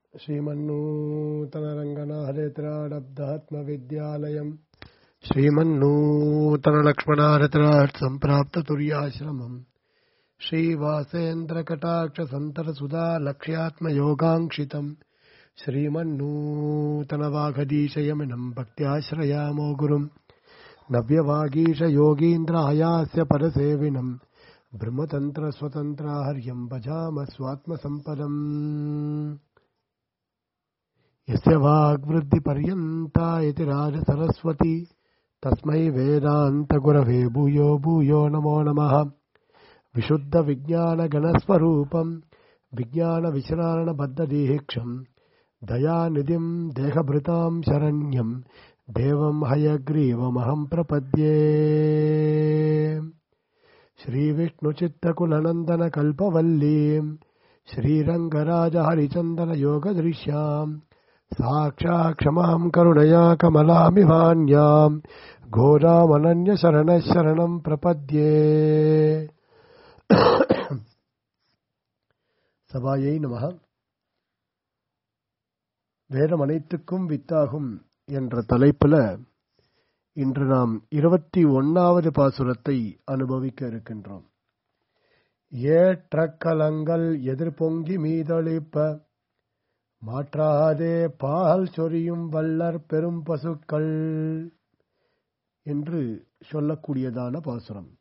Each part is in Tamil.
श्रीमन्नूतनरङ्गनाहरेत्राडब्धात्मविद्यालयम् श्रीमन्नूतनलक्ष्मणारत्रात् सम्प्राप्ततुर्याश्रमम् श्रीवासेन्द्रकटाक्षसन्तरसुधा लक्ष्यात्मयोगाङ्क्षितम् श्रीमन्नूतनवाघदीशयमिनम् भक्त्याश्रयामो गुरुम् नव्यवागीशयोगीन्द्रायास्य परसेविनम् ब्रह्मतन्त्रस्वतन्त्राहर्यम् भजाम स्वात्मसम्पदम् यस्य वाग्वृद्धिपर्यन्ता इति राजसरस्वती तस्मै वेदान्तगुरवे भूयो भूयो नमो नमः विशुद्धविज्ञानगणस्वरूपम् विज्ञानविश्राणबद्धदीक्षम् दयानिधिम् देहभृताम् शरण्यम् देवम् हयग्रीवमहम् प्रपद्ये श्रीविष्णुचित्तकुलनन्दनकल्पवल्लीम् श्रीरङ्गराजहरिचन्दनयोगदृश्याम् साक्षाक्षमाम् करुणया कमलामिवान्याम् घोरामनन्यशरणः शरणम् प्रपद्ये சபாயை நமக வேதம் அனைத்துக்கும் வித்தாகும் என்ற தலைப்புல இன்று நாம் இருபத்தி ஒன்னாவது பாசுரத்தை அனுபவிக்க இருக்கின்றோம் ஏற்ற கலங்கள் எதிர்பொங்கி மீதளிப்ப மாற்றாதே பால் சொரியும் வல்லர் பெரும் பசுக்கள் என்று சொல்லக்கூடியதான பாசுரம்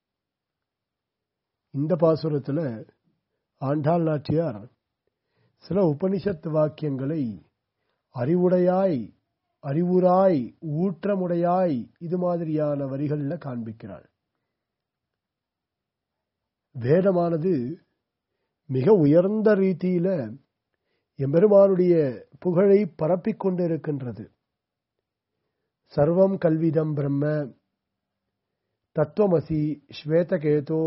இந்த பாசுரத்துல ஆண்டாள் நாச்சியார் சில உபனிஷத்து வாக்கியங்களை அறிவுடையாய் அறிவுராய் ஊற்றமுடையாய் இது மாதிரியான வரிகளில் காண்பிக்கிறாள் வேதமானது மிக உயர்ந்த ரீதியில எம்பெருமானுடைய புகழை பரப்பிக் கொண்டிருக்கின்றது சர்வம் கல்விதம் பிரம்ம தத்துவமசி ஸ்வேதகேதோ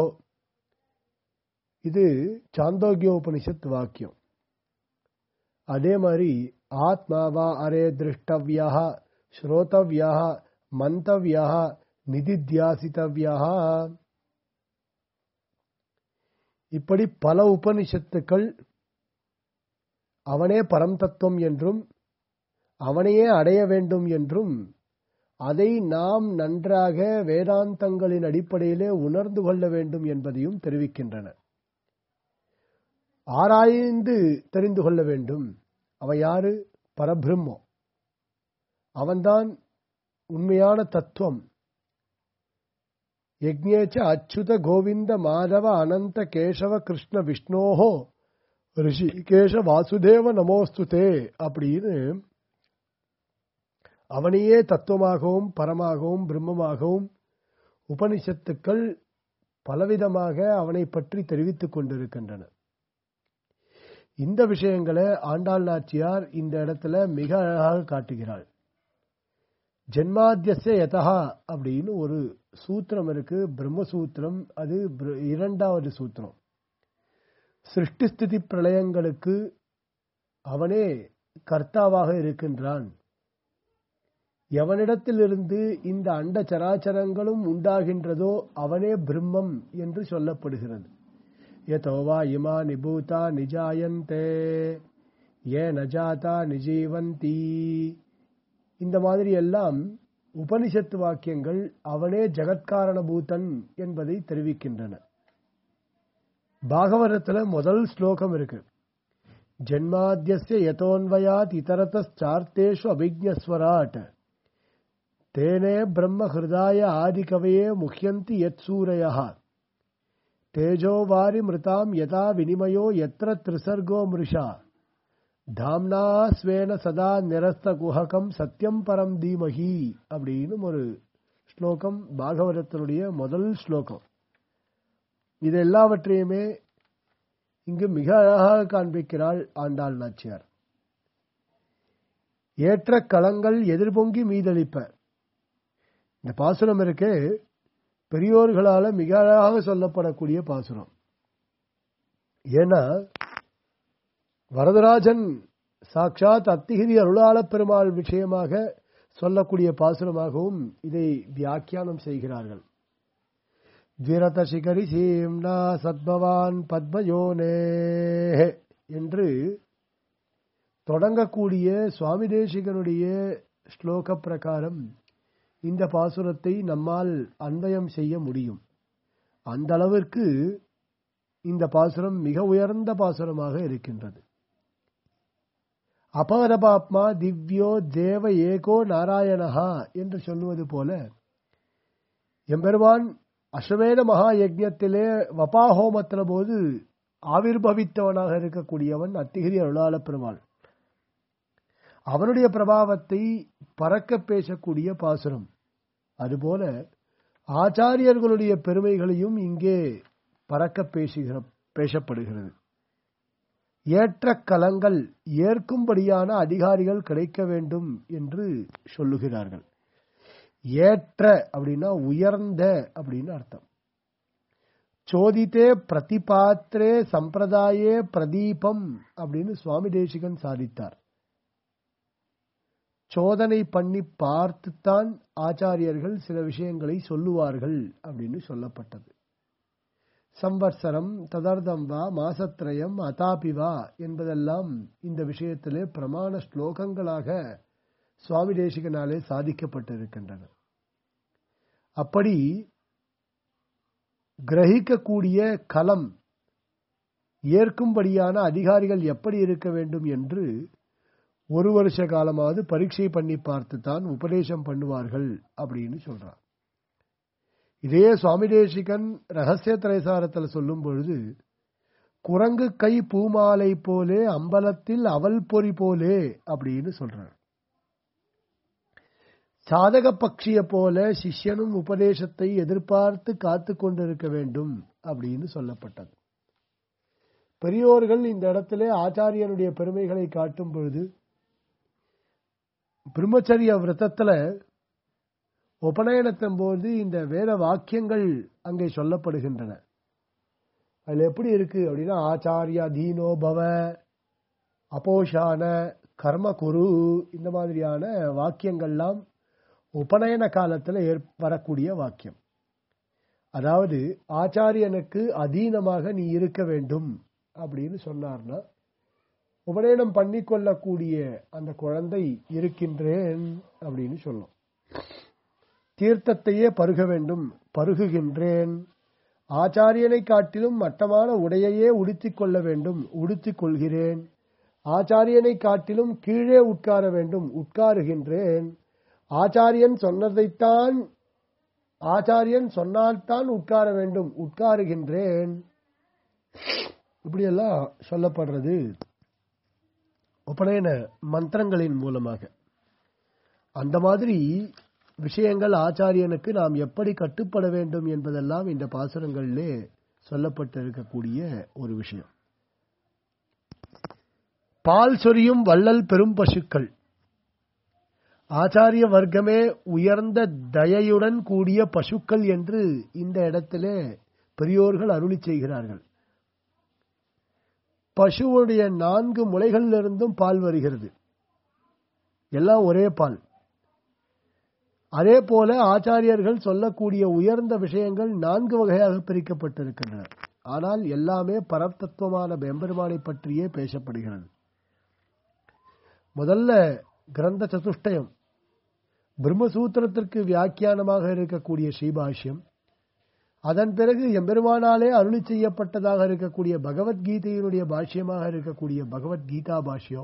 இது சாந்தோக்கியோபனிஷத் வாக்கியம் அதே மாதிரி ஆத்மாவா அரே திருஷ்டவியா ஸ்ரோதவியா மந்தவியா நிதித்தியாசித்தவியா இப்படி பல உபனிஷத்துக்கள் அவனே பரம் தத்துவம் என்றும் அவனையே அடைய வேண்டும் என்றும் அதை நாம் நன்றாக வேதாந்தங்களின் அடிப்படையிலே உணர்ந்து கொள்ள வேண்டும் என்பதையும் தெரிவிக்கின்றன ஆராய்ந்து தெரிந்து கொள்ள வேண்டும் அவன் யாரு பரபிரம்மம் அவன்தான் உண்மையான தத்துவம் யஜ்ஞேச்ச அச்சுத கோவிந்த மாதவ அனந்த கேசவ கிருஷ்ண விஷ்ணோஹோ ரிஷிகேஷ வாசுதேவ நமோஸ்துதே அப்படின்னு அவனையே தத்துவமாகவும் பரமாகவும் பிரம்மமாகவும் உபனிஷத்துக்கள் பலவிதமாக அவனை பற்றி தெரிவித்துக் கொண்டிருக்கின்றன இந்த விஷயங்களை ஆண்டாள் நாச்சியார் இந்த இடத்துல மிக அழகாக காட்டுகிறாள் ஜென்மாத்தியச யதா அப்படின்னு ஒரு சூத்திரம் இருக்கு பிரம்மசூத்திரம் அது இரண்டாவது சூத்திரம் சிருஷ்டிஸ்திதி பிரளயங்களுக்கு அவனே கர்த்தாவாக இருக்கின்றான் எவனிடத்திலிருந்து இந்த அண்ட சராச்சரங்களும் உண்டாகின்றதோ அவனே பிரம்மம் என்று சொல்லப்படுகிறது यतो वा इमा निभूता निजायन्ते ஏ நஜாதா நிஜீவந்தி இந்த மாதிரி எல்லாம் உபனிஷத்து வாக்கியங்கள் அவனே ஜெகத்காரண பூதன் என்பதை தெரிவிக்கின்றன பாகவதத்துல முதல் ஸ்லோகம் இருக்கு ஜென்மாத்தியஸ்ய யதோன்வயாத் இதரத்தார்த்தேஷு அபிஜஸ்வராட் தேனே பிரம்ம ஹிருதாய ஆதிகவையே முஹ்யந்தி யத் சூரயா தேஜோவாரி மிருதாம் யதா வினிமயோ எத்திர திரிசர்கோ மிருஷா தாம்னா ஸ்வேன சதா நிரஸ்த குஹகம் சத்தியம் பரம் தீமகி அப்படின்னு ஒரு ஸ்லோகம் பாகவதத்தினுடைய முதல் ஸ்லோகம் இது எல்லாவற்றையுமே இங்கு மிக அழகாக காண்பிக்கிறாள் ஆண்டாள் நாச்சியார் ஏற்ற களங்கள் எதிர்பொங்கி மீதளிப்ப இந்த பாசுரம் இருக்கு பெரியோர்களால மிக அழகாக சொல்லப்படக்கூடிய பாசுரம் ஏன்னா வரதராஜன் சாட்சாத் அத்திகிரி அருளாள பெருமாள் விஷயமாக சொல்லக்கூடிய பாசுரமாகவும் இதை வியாக்கியானம் செய்கிறார்கள் விரத சிகரி சீம்னா சத்பவான் பத்மயோனே என்று தொடங்கக்கூடிய சுவாமி தேசிகனுடைய ஸ்லோக பிரகாரம் இந்த பாசுரத்தை நம்மால் அன்வயம் செய்ய முடியும் அந்த அளவிற்கு இந்த பாசுரம் மிக உயர்ந்த பாசுரமாக இருக்கின்றது அபரபாப்மா திவ்யோ தேவ ஏகோ நாராயணஹா என்று சொல்லுவது போல எம்பெருமான் அஸ்வமேத மகா யஜ்யத்திலே வபாஹோமத்தின போது ஆவிர்பவித்தவனாக இருக்கக்கூடியவன் அத்திகிரி அருளாள பெருமாள் அவனுடைய பிரபாவத்தை பறக்க பேசக்கூடிய பாசுரம் அதுபோல ஆச்சாரியர்களுடைய பெருமைகளையும் இங்கே பறக்க பேசுகிற பேசப்படுகிறது ஏற்ற கலங்கள் ஏற்கும்படியான அதிகாரிகள் கிடைக்க வேண்டும் என்று சொல்லுகிறார்கள் ஏற்ற அப்படின்னா உயர்ந்த அப்படின்னு அர்த்தம் சோதித்தே பிரதிபாத்திரே சம்பிரதாயே பிரதீபம் அப்படின்னு சுவாமி தேசிகன் சாதித்தார் சோதனை பண்ணி பார்த்துத்தான் ஆச்சாரியர்கள் சில விஷயங்களை சொல்லுவார்கள் அப்படின்னு சொல்லப்பட்டது சம்வத்சரம் ததர்தம்பா மாசத்ரயம் அதாபிவா என்பதெல்லாம் இந்த விஷயத்திலே பிரமாண ஸ்லோகங்களாக சுவாமி தேசிகனாலே சாதிக்கப்பட்டிருக்கின்றன அப்படி கிரகிக்கக்கூடிய களம் ஏற்கும்படியான அதிகாரிகள் எப்படி இருக்க வேண்டும் என்று ஒரு வருஷ காலமாவது பரீட்சை பண்ணி பார்த்து தான் உபதேசம் பண்ணுவார்கள் அப்படின்னு சொல்றார் இதே சுவாமி தேசிகன் ரகசிய திரைசாரத்தில் சொல்லும் பொழுது குரங்கு கை பூமாலை போலே அம்பலத்தில் அவல் பொறி போலே அப்படின்னு சொல்றார் சாதக பட்சிய போல சிஷ்யனும் உபதேசத்தை எதிர்பார்த்து காத்து கொண்டிருக்க வேண்டும் அப்படின்னு சொல்லப்பட்டது பெரியோர்கள் இந்த இடத்திலே ஆச்சாரியனுடைய பெருமைகளை காட்டும் பொழுது பிரம்மச்சரிய விரதத்துல உபநயனத்தின் போது இந்த வேத வாக்கியங்கள் அங்கே சொல்லப்படுகின்றன அதுல எப்படி இருக்கு அப்படின்னா ஆச்சாரியா தீனோ பவ அபோஷான கர்ம குரு இந்த மாதிரியான வாக்கியங்கள்லாம் உபநயன காலத்தில் வரக்கூடிய வாக்கியம் அதாவது ஆச்சாரியனுக்கு அதீனமாக நீ இருக்க வேண்டும் அப்படின்னு சொன்னார்னா உபநயனம் பண்ணி கொள்ளக்கூடிய அந்த குழந்தை இருக்கின்றேன் அப்படின்னு சொல்லும் தீர்த்தத்தையே பருக வேண்டும் பருகுகின்றேன் ஆச்சாரியனை காட்டிலும் மட்டமான உடையையே உடுத்திக் கொள்ள வேண்டும் உடுத்திக் கொள்கிறேன் ஆச்சாரியனை காட்டிலும் கீழே உட்கார வேண்டும் உட்காருகின்றேன் ஆச்சாரியன் சொன்னதைத்தான் ஆச்சாரியன் சொன்னால்தான் உட்கார வேண்டும் உட்காருகின்றேன் இப்படியெல்லாம் சொல்லப்படுறது உபநயன மந்திரங்களின் மூலமாக அந்த மாதிரி விஷயங்கள் ஆச்சாரியனுக்கு நாம் எப்படி கட்டுப்பட வேண்டும் என்பதெல்லாம் இந்த பாசுரங்களிலே சொல்லப்பட்டிருக்கக்கூடிய ஒரு விஷயம் பால் சொரியும் வள்ளல் பெரும் பசுக்கள் ஆச்சாரிய வர்க்கமே உயர்ந்த தயையுடன் கூடிய பசுக்கள் என்று இந்த இடத்திலே பெரியோர்கள் அருளி செய்கிறார்கள் பசுவுடைய நான்கு முளைகளிலிருந்தும் பால் வருகிறது எல்லாம் ஒரே பால் அதே போல ஆச்சாரியர்கள் சொல்லக்கூடிய உயர்ந்த விஷயங்கள் நான்கு வகையாக பிரிக்கப்பட்டிருக்கின்றன ஆனால் எல்லாமே பரத்தத்துவமான பெம்பெருமானை பற்றியே பேசப்படுகிறது முதல்ல கிரந்த சதுஷ்டயம் பிரம்மசூத்திரத்திற்கு வியாக்கியானமாக இருக்கக்கூடிய ஸ்ரீபாஷ்யம் அதன் பிறகு எம்பெருமானாலே அருளி செய்யப்பட்டதாக இருக்கக்கூடிய பகவத்கீதையினுடைய பாஷ்யமாக இருக்கக்கூடிய பகவத்கீதா பாஷ்யம்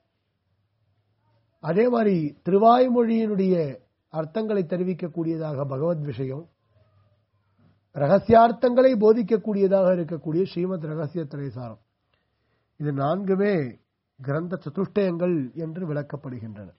அதே மாதிரி திருவாய்மொழியினுடைய அர்த்தங்களை தெரிவிக்கக்கூடியதாக பகவத் விஷயம் ரகசியார்த்தங்களை போதிக்கக்கூடியதாக இருக்கக்கூடிய ஸ்ரீமத் ரகசிய திரைசாரம் இது நான்குமே கிரந்த சதுஷ்டயங்கள் என்று விளக்கப்படுகின்றன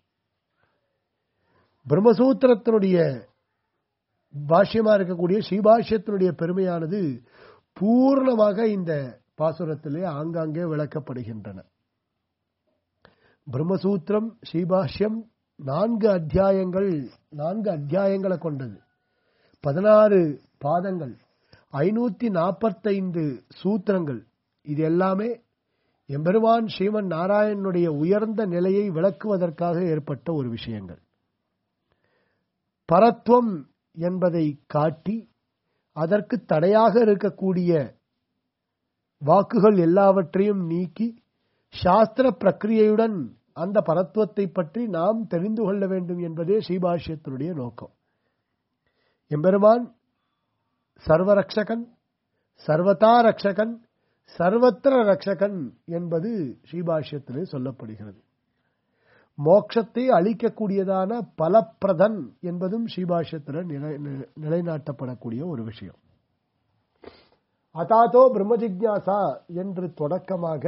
பிரம்மசூத்திரத்தினுடைய பாஷ்யமா இருக்கக்கூடிய ஸ்ரீபாஷ்யத்தினுடைய பெருமையானது பூர்ணமாக இந்த பாசுரத்திலே ஆங்காங்கே விளக்கப்படுகின்றன பிரம்மசூத்திரம் ஸ்ரீபாஷ்யம் நான்கு அத்தியாயங்கள் நான்கு அத்தியாயங்களை கொண்டது பதினாறு பாதங்கள் ஐநூத்தி நாற்பத்தைந்து சூத்திரங்கள் இது எல்லாமே எம்பெருமான் ஸ்ரீமன் நாராயணனுடைய உயர்ந்த நிலையை விளக்குவதற்காக ஏற்பட்ட ஒரு விஷயங்கள் பரத்துவம் என்பதை காட்டி அதற்கு தடையாக இருக்கக்கூடிய வாக்குகள் எல்லாவற்றையும் நீக்கி சாஸ்திர பிரக்கிரியையுடன் அந்த பரத்துவத்தை பற்றி நாம் தெரிந்து கொள்ள வேண்டும் என்பதே ஸ்ரீபாஷ்யத்தினுடைய நோக்கம் எம்பெருமான் சர்வரக்ஷகன் சர்வதா ரக்ஷகன் சர்வத்திர ரக்ஷகன் என்பது ஸ்ரீபாஷ்யத்திலே சொல்லப்படுகிறது மோட்சத்தை அளிக்கக்கூடியதான பலப்பிரதன் என்பதும் ஸ்ரீபாஷ்யத்தில் நிலை நிலைநாட்டப்படக்கூடிய ஒரு விஷயம் அதாதோ பிரம்ம ஜிக்யாசா என்று தொடக்கமாக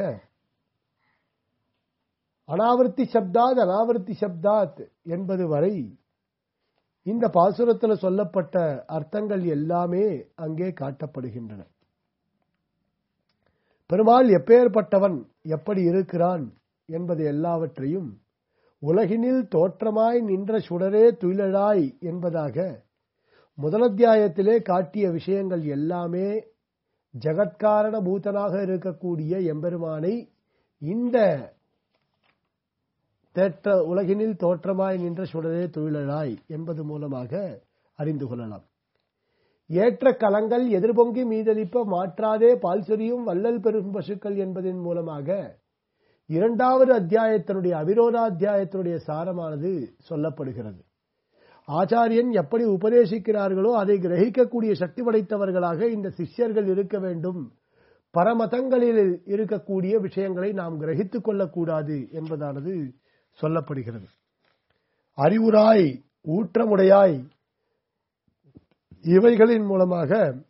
அனாவர்த்தி சப்தாத் அனாவர்த்தி சப்தாத் என்பது வரை இந்த பாசுரத்தில் சொல்லப்பட்ட அர்த்தங்கள் எல்லாமே அங்கே காட்டப்படுகின்றன பெருமாள் எப்பேற்பட்டவன் எப்படி இருக்கிறான் என்பது எல்லாவற்றையும் உலகினில் தோற்றமாய் நின்ற சுடரே துயிலழாய் என்பதாக முதலத்தியாயத்திலே காட்டிய விஷயங்கள் எல்லாமே ஜகத்காரண பூதனாக இருக்கக்கூடிய எம்பெருமானை இந்த தேற்ற உலகினில் தோற்றமாய் நின்ற சுடரே துயிலழாய் என்பது மூலமாக அறிந்து கொள்ளலாம் ஏற்ற கலங்கள் எதிர்பொங்கி மீதளிப்ப மாற்றாதே பால் சொரியும் வள்ளல் பெரும் பசுக்கள் என்பதன் மூலமாக இரண்டாவது அத்தியாயத்தினுடைய அவிரோதாத்தியாயத்தினுடைய சாரமானது சொல்லப்படுகிறது ஆச்சாரியன் எப்படி உபதேசிக்கிறார்களோ அதை கிரகிக்கக்கூடிய சக்தி படைத்தவர்களாக இந்த சிஷ்யர்கள் இருக்க வேண்டும் பரமதங்களில் இருக்கக்கூடிய விஷயங்களை நாம் கிரகித்துக் கொள்ளக்கூடாது என்பதானது சொல்லப்படுகிறது அறிவுராய் ஊற்றமுடையாய் இவைகளின் மூலமாக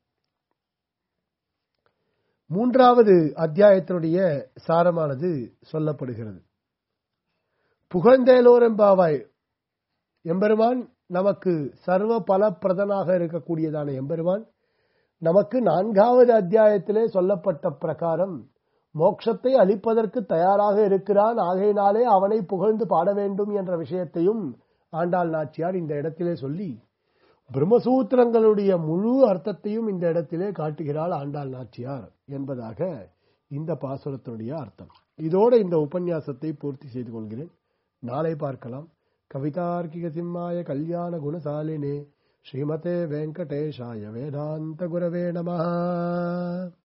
மூன்றாவது அத்தியாயத்தினுடைய சாரமானது சொல்லப்படுகிறது புகழ்ந்தேலோரெம்பாவாய் எம்பெருமான் நமக்கு சர்வ பலப்பிரதனாக இருக்கக்கூடியதான எம்பெருமான் நமக்கு நான்காவது அத்தியாயத்திலே சொல்லப்பட்ட பிரகாரம் மோட்சத்தை அளிப்பதற்கு தயாராக இருக்கிறான் ஆகையினாலே அவனை புகழ்ந்து பாட வேண்டும் என்ற விஷயத்தையும் ஆண்டாள் நாச்சியார் இந்த இடத்திலே சொல்லி பிரம்மசூத்திரங்களுடைய முழு அர்த்தத்தையும் இந்த இடத்திலே காட்டுகிறாள் ஆண்டாள் நாச்சியார் என்பதாக இந்த பாசுரத்தினுடைய அர்த்தம் இதோடு இந்த உபன்யாசத்தை பூர்த்தி செய்து கொள்கிறேன் நாளை பார்க்கலாம் கவிதார்க்கிக சிம்மாய கல்யாண குணசாலினே ஸ்ரீமதே வெங்கடேஷாய வேதாந்த குரவே நம